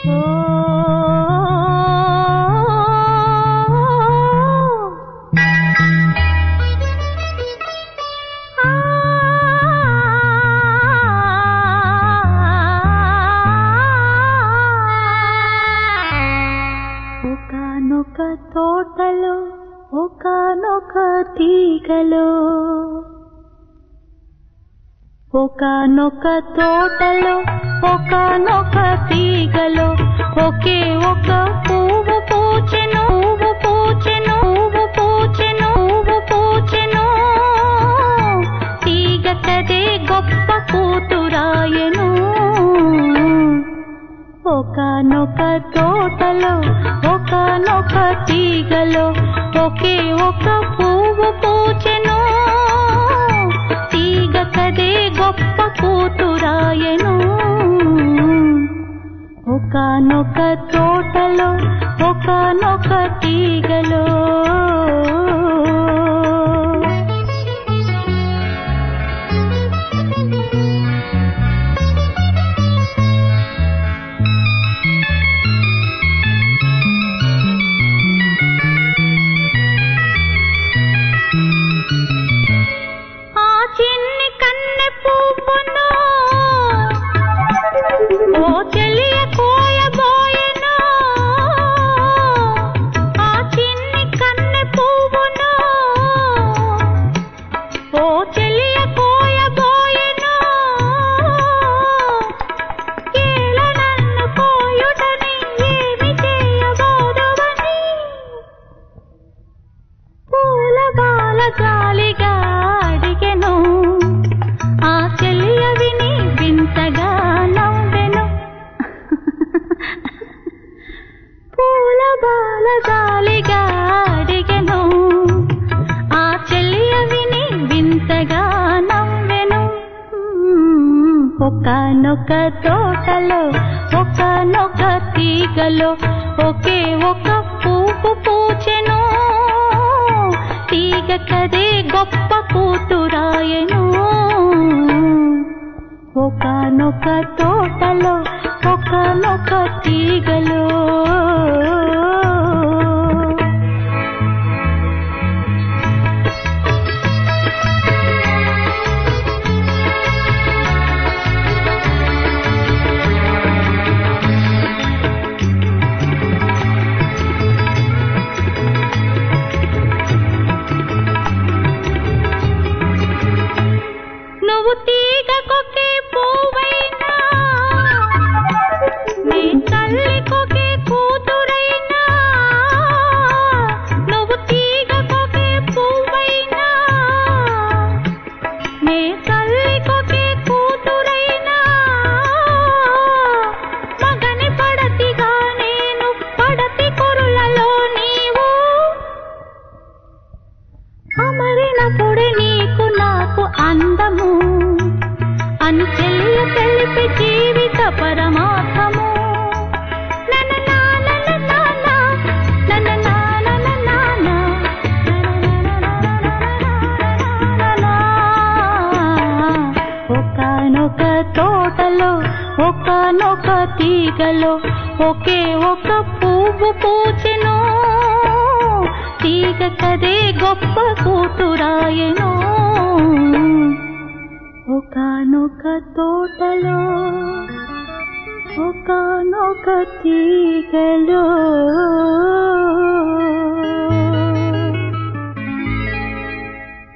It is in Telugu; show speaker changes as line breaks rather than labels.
ఒకనొక తోటలో ఒకనొక తీగలో ఒకనొక తోటలో ఒకనొక తీగలో ఒకే ఒక పువ్వు పూచెను పువ్వు పూచెను పువ్వు పూచెను పువ్వు పూచెను తీగ కదే గొప్ప కూతురాయను ఒకనొక తోటలో ఒకనొక తీగలో ఒకే ఒక పువ్వు పూచెను తీగ కదే గొప్ప కూతురాయను ఒకనొక తోటలో ఒకనొక తీగలో ఆ చిన్ని కన్నె పువ్వును ఓ చెలియ కోయబోయెను ఆ చిన్ని కన్నె పువ్వును ఓ చెలియ కోయబోయెను ఏల నన్ను కోయుటని ఏమి చేయబోదువని పూల బాల జాలిగా అడిగెను ఆ చెలియ విని వింతగా నవ్వెను పూల బాల జాలిగా అడిగెను ఆ చెలియ విని వింతగా నవ్వెను ఒకనొక తోటలో ఒకనొక తీగలో ఒకే ఒక పువ్వు పూచెను తీగ కదే గొప్ప కూతురాయను ఒకనొక తోటలో ఒకనొక తీగలో నువ్వు తీగకొకే పువ్వైనా నీ తల్లికొకే కూతురైనా నువ్వు తీగకొకే పువ్వైనా నీ తల్లికొకే కూతురైనా మగని పడతిగా నేను పడతి కొరులలో నీవు అమరినప్పుడే నీకు నాకు అందము అని చెల్లి తెలిపి జీవిత పరమార్థము నన్న నాన్న నాన్న, నన్న నాన్న నాన్న, ఒకనొక తోటలో ఒకనొక తీగలో ఒకే ఒక పువ్వు పూచెను తీగ కదే గొప్ప కూతురాయను ఒకనొక తోటలో ఒకనొక తీగలో